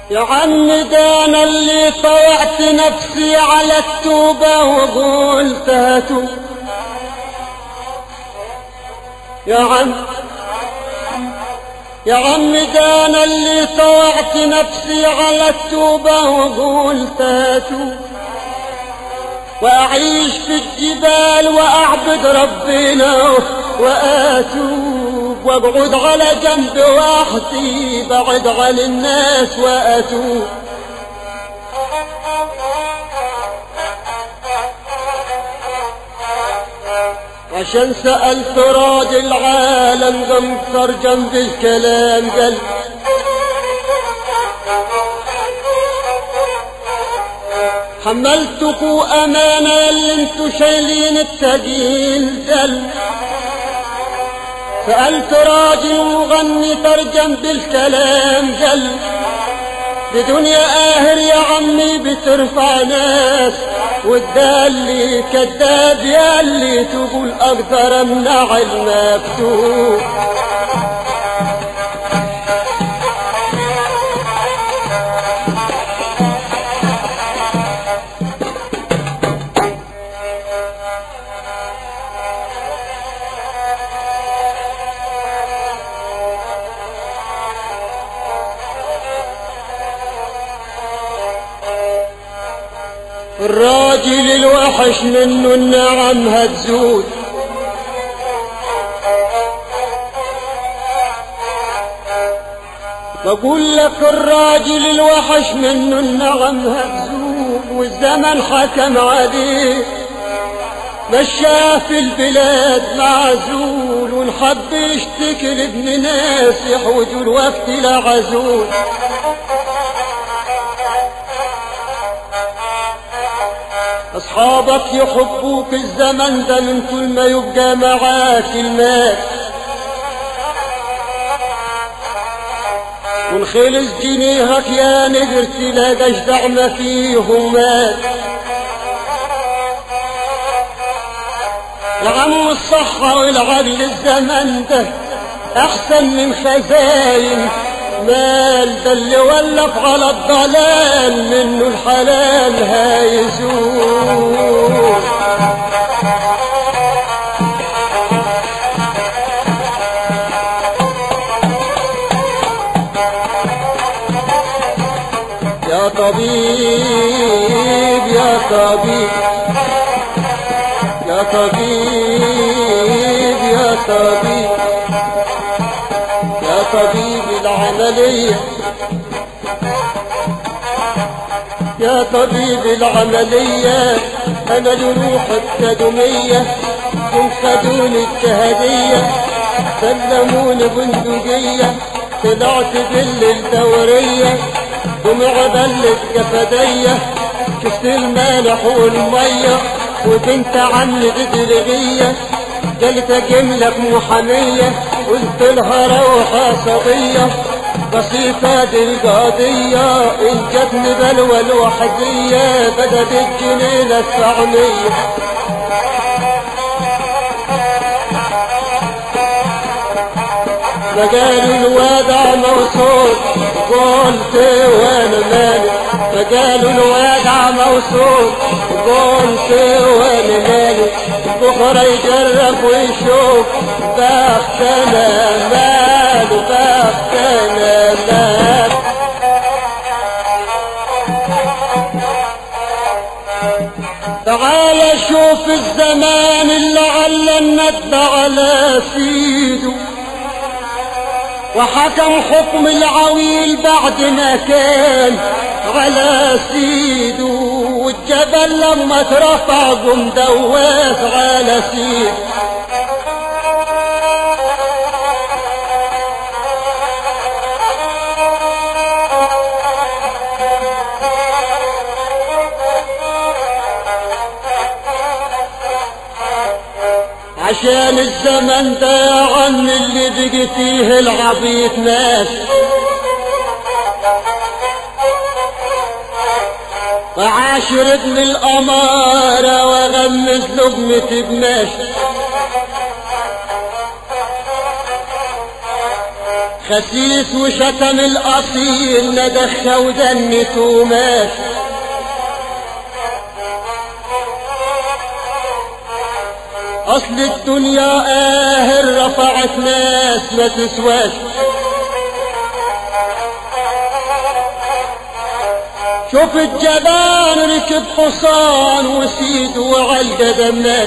يا عم ده انا اللي طوعت نفسي على التوبة وقلت هاتوا يا عم يا عم ده انا اللي طوعت نفسي على التوبة وقلت هاتوا واعيش في الجبال واعبد ربنا واتوب واقعد على جنب وحدي بعد عن الناس واتوب عشان سألت راجل عالم غمصر جنب الكلام قال حملتكوا أمانة اللي انتوا شايلين التقيل دل سألت راجل مغني ترجم بالكلام قال بدنيا قاهر يا عمي بترفع ناس والدالي كذاب يا اللي تقول اقدر امنع المكتوب الراجل الوحش منه النعم هتزود بقول لك الراجل الوحش منه النعم هتزود والزمن حكم عليه مشاه في البلاد معزول ونحب يشتكي لابن ناس يحوجوا الوقت لعزول اصحابك يحبوك الزمن ده من كل ما يبقى معاك المال ونخلص جنيهك يا نقر تلاقى اجدع ما فيهم مال يا عم الصحة والعقل الزمن ده احسن من خزاين مال ده اللي ولف على الضلال منه الحلال هيزول يا طبيب يا طبيب يا طبيب يا طبيب يا طبيب العملية يا طبيب العملية أنا جروح التدمية هم خدوني الشهدية سلموني بندقية طلعت بالليل دورية دموع بلت جسدية شفت المالح والمية وبنت عمي بدلغية قالت اجيب محامية قلت لها روحة صبية بسيطة دي القضية إن جاتني بلوى الوحدية بدت الجنينة الطعمية فقالوا الوادع موصول قلت وانا مالي فقالوا الوادع موصول قلت وانا مالي بكرة يجرب ويشوف بختنا مال بختنا مال تعال شوف الزمان اللي على الند على سيده وحكم حكم العويل بعد ما كان على سيده والجبل لما اترفع قم دواس على سيده عشان الزمن ده يا عم اللي بقي فيه العبيط ناس وعاشر ابن الأمارة وغمز لقمة بماشي خسيس وشتم الأصيل ندخ ودنت ومات أصل الدنيا آهر رفعت ناس ما تسواش شوف الجبان ركب حصان وسيد وعلقة دمات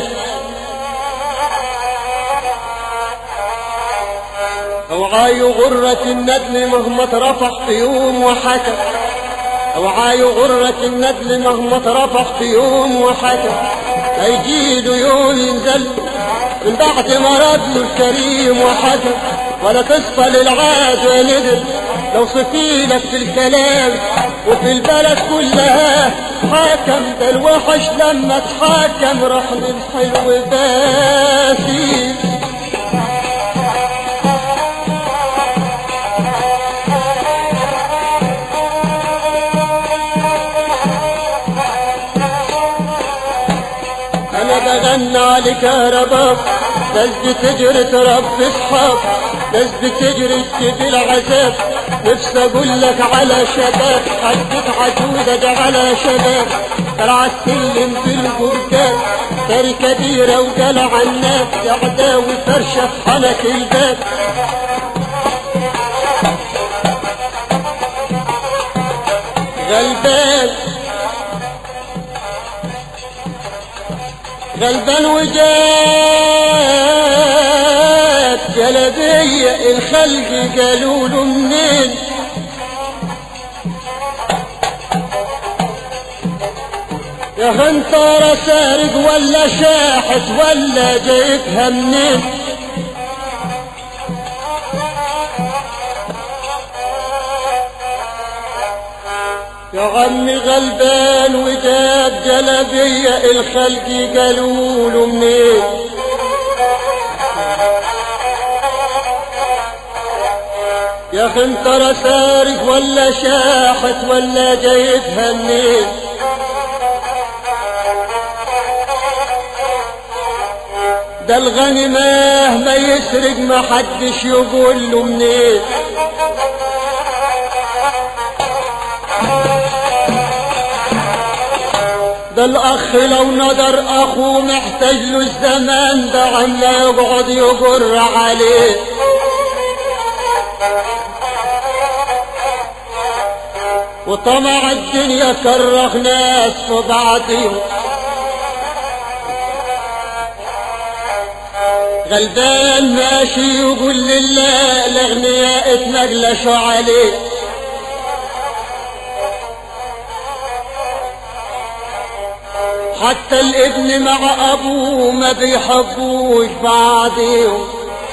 اوعاي غرة الندل مهما اترفع في يوم وحكى اوعاي غرة الندل مهما اترفع في يوم وحكى هيجيله يوم ينزل من بعد ما رد الكريم وحكى ولا تصفى للعاد يا ندل لو صفيلك في الكلام وفي البلد كلها حاكم ده الوحش لما تحاكم راح للحلو باسي انا بغنى عليك يا رباب ناس بتجري ترب اصحاب ناس بتجري تجيب العذاب نفسي اقول لك على شباب حدك عجوزة ده على شباب طلع السلم في البركان دار كبيرة وقلع الناس عداوي فرشة في حنك الباب غلبان غلبان وجاب جلبية الخلق قالوا له منين يا هنطارة سارق ولا شاحت ولا جايبها منين يا عمي غلبان وجاب جلبية الخلق قالوا له منين يا اخي انت رسارق ولا شاحت ولا جايبها منين ده الغني مهما يسرق ما حدش يقول له منين ده الاخ لو نظر اخوه محتاج له الزمان ده عما يقعد يجر عليه وطمع الدنيا كره ناس في بعضهم غلبان ماشي يقول لله الاغنياء اتنجلشوا عليه حتى الابن مع ابوه ما بيحبوش بعضهم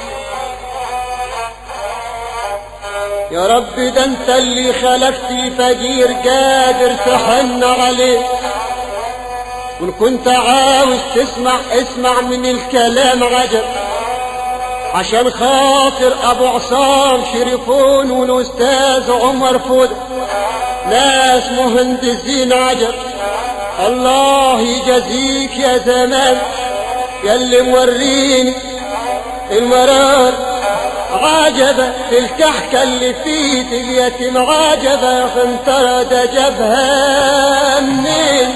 يا رب ده انت اللي خلقتي فقير قادر تحن عليه وان كنت عاوز تسمع اسمع من الكلام عجب عشان خاطر ابو عصام شريفون والاستاذ عمر فود ناس مهندسين عجب الله يجازيك يا زمان يا اللي موريني المرار عجبة الكحكة اللي في اليتيم عجبة خنطرة ده جابها منين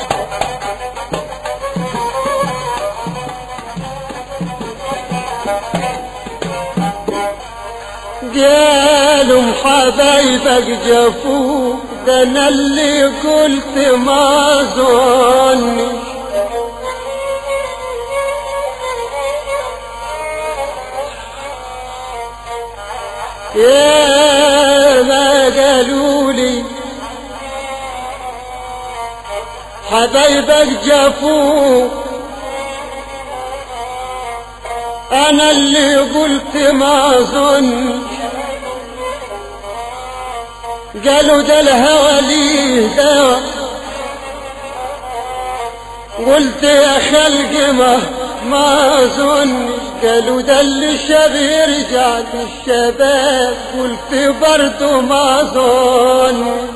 قالوا حبايبك جفوك ده انا اللي قلت ما ظني يا ما قالوا لي حبايبك جفوك انا اللي قلت ما ظن قالوا ده الهوى ليه دواء قلت يا خلق ما ما اظن قالوا ده اللي الشاب يرجع للشباب قلت برضه ما اظن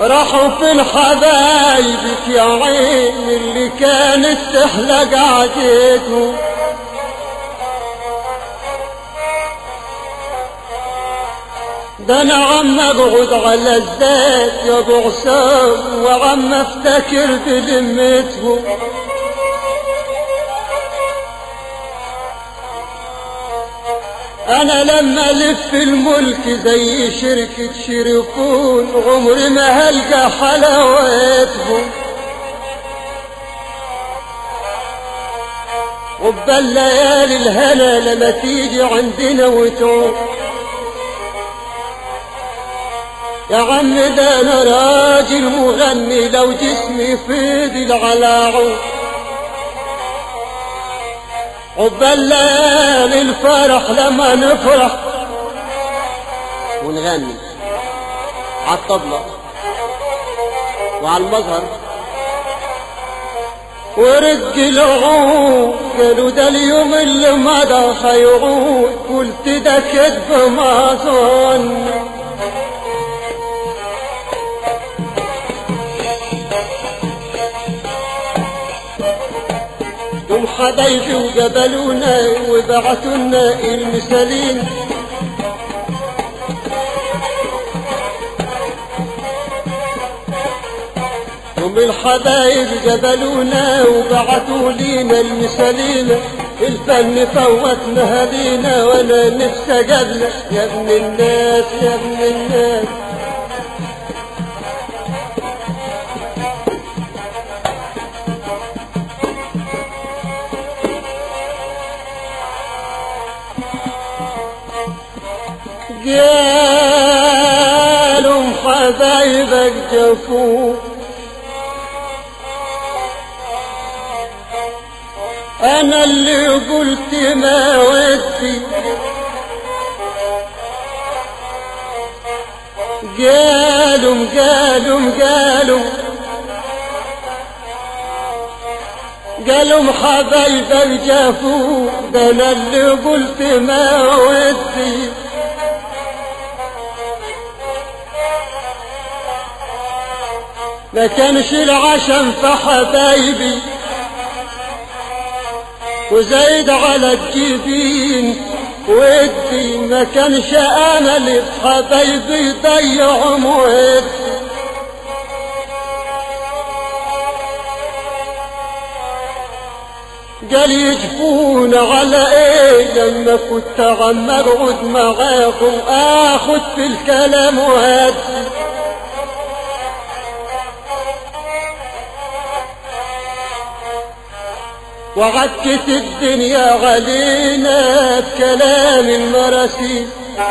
راحوا في الحبايبك يا عين اللي كانت تحلى قعدتهم ده انا عم اقعد على الزيت يا ابو عصام وعم افتكر بلمتهم انا لما الف الملك زي شركة شريكون عمري ما هلقى حلاوتهم عقبال ليالي الهنا لما تيجي عندنا وتعود يا عم ده انا راجل مغني لو جسمي فضل على عود عقبال ليالي الفرح لما نفرح ونغني على الطبلة وعلى المظهر ورق العود قالوا ده اليوم اللي مضى هيعود قلت ده كذب ما ظن هم حبايبي وقبلونا وبعتونا المثالين هم الحبايب جبلونا وبعتوا لينا المثالين الفن فوتنا هدينا وانا نفسي قبلك يا ابن الناس يا ابن الناس قالوا حبايبك جفوك انا اللي قلت ما ودي قالوا قالوا قالوا قالوا حبايبك جافوا ده انا اللي قلت ما ودي ما كانش العشم في حبايبي وزايد على الجبين ودي ما كانش امل في حبايبي يضيعهم ودي قال يجفون على ايه لما كنت عم اقعد معاكم اخد في الكلام وهدي وعكت الدنيا علينا بكلام المراسيل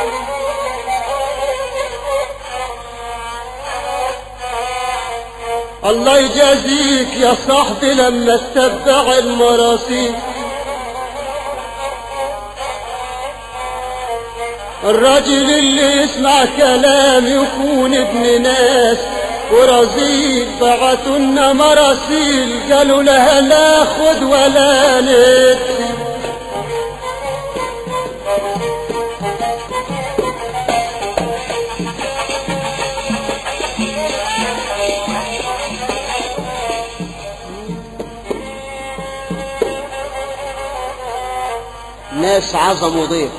الله يجازيك يا صاحبي لما تتبع المراسيل الراجل اللي يسمع كلام يكون ابن ناس ورزيل بعتنا مراسيل قالوا لها ناخد ولا ندي ناس عظموا ضيف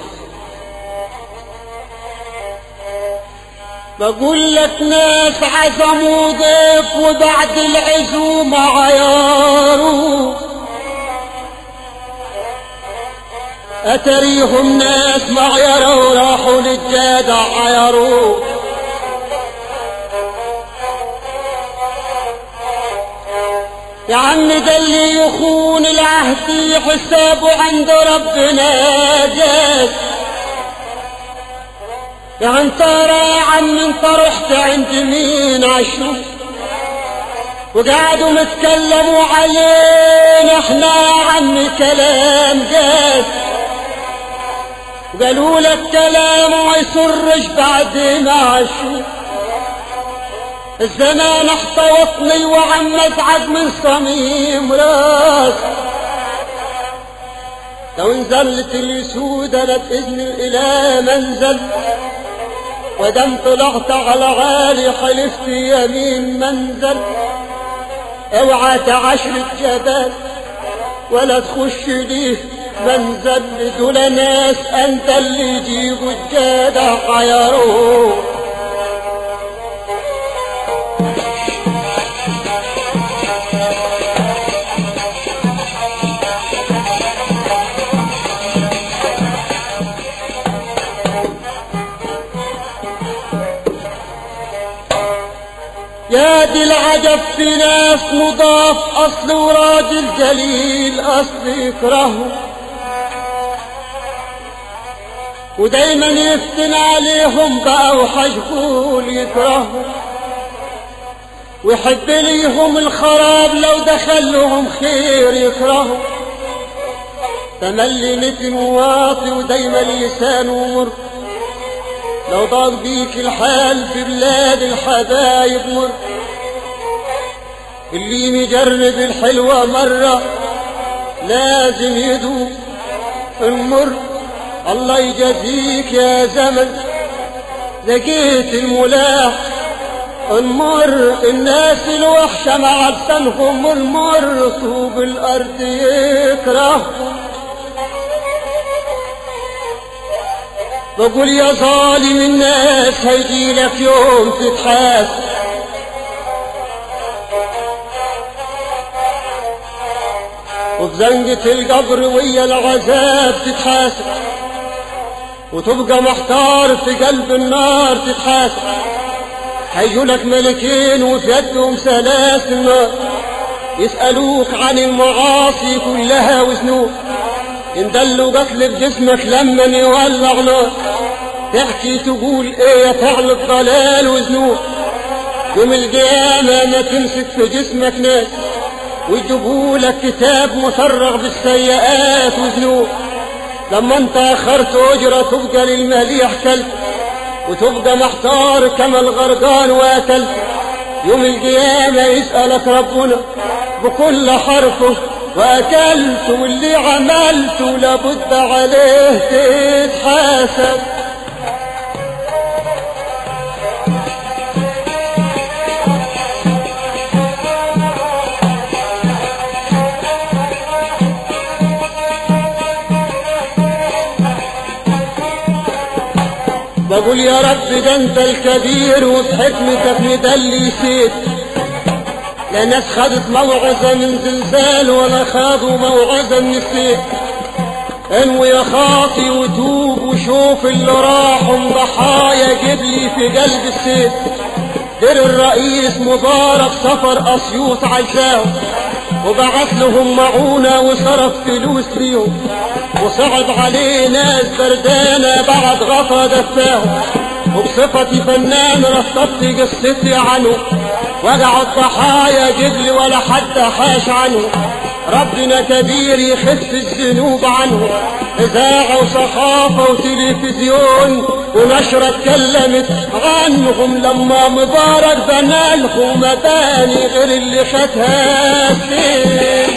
بقول لك ناس عزموا ضيف وبعد العزومة عياروا أتريهم ناس معيروا وراحوا للجدع عيروا يا عم ده اللي يخون العهد حسابه عند ربنا جاز يا انت يا عم انت رحت عند مين عشو وقعدوا متكلموا علينا احنا يا عم كلام جاز وقالوا لك كلام ما يسرش بعد ما عشو الزمان احتوطني وعم ازعج من صميم راس لو انزلت اليسود انا باذن الاله منزل ودم طلعت على عالي حلفت يمين منزل اوعى تعشر جبال ولا تخش ليه منزل دول ناس انت اللي يجيبوا الجدع عيروه يا دي العجب في ناس مضاف اصل وراجل جليل اصل يكرهه ودايما يفتن عليهم بقى وحجبول يكرهه ويحب ليهم الخراب لو دخل لهم خير يكرهه تملي متن واطي ودايما لسانه مر لو ضاق بيك الحال في بلاد الحبايب مر اللي مجرب الحلوة مرة لازم يدوق المر الله يجازيك يا زمن لقيت الملاح المر الناس الوحشة مع لسانهم المر طوب الأرض يكرههم بقول يا ظالم الناس هيجي لك يوم تتحاسب وفي زنقة القبر ويا العذاب تتحاسب وتبقى محتار في قلب النار تتحاسب هيجوا لك ملكين وفي يدهم سلاسل نار يسألوك عن المعاصي كلها وذنوب يندلوا قتل بجسمك لما يولع نار تحكي تقول ايه يا فعل الضلال وذنوب يوم القيامة ما تمسك في جسمك ناس ويجيبوا لك كتاب مفرغ بالسيئات وذنوب لما انت اخرت اجرة تبقى للمليح كلب وتبقى محتار كما الغرقان واكل يوم القيامة يسألك ربنا بكل حرفه وأكلت واللي عملته لابد عليه تتحاسب بقول يا رب ده انت الكبير وبحكمتك مدلسيت لا ناس خدت موعظة من زلزال ولا خاضوا موعظة من السيف انوي يا خاطي وتوب وشوف اللي راحوا ضحايا جيب لي في قلب السيف دير الرئيس مبارك سفر اسيوط عزاهم وبعث لهم معونة وصرف فلوس ليهم وصعد عليه ناس بردانة بعد غطا دفاهم وبصفتي فنان رتبت قصتي عنه وقع الضحايا جبل ولا حتى حاش عنه ربنا كبير يخف الذنوب عنه إذاعة وصحافة وتلفزيون ونشرة اتكلمت عنهم لما مبارك بنالهم مباني غير اللي خدها سنين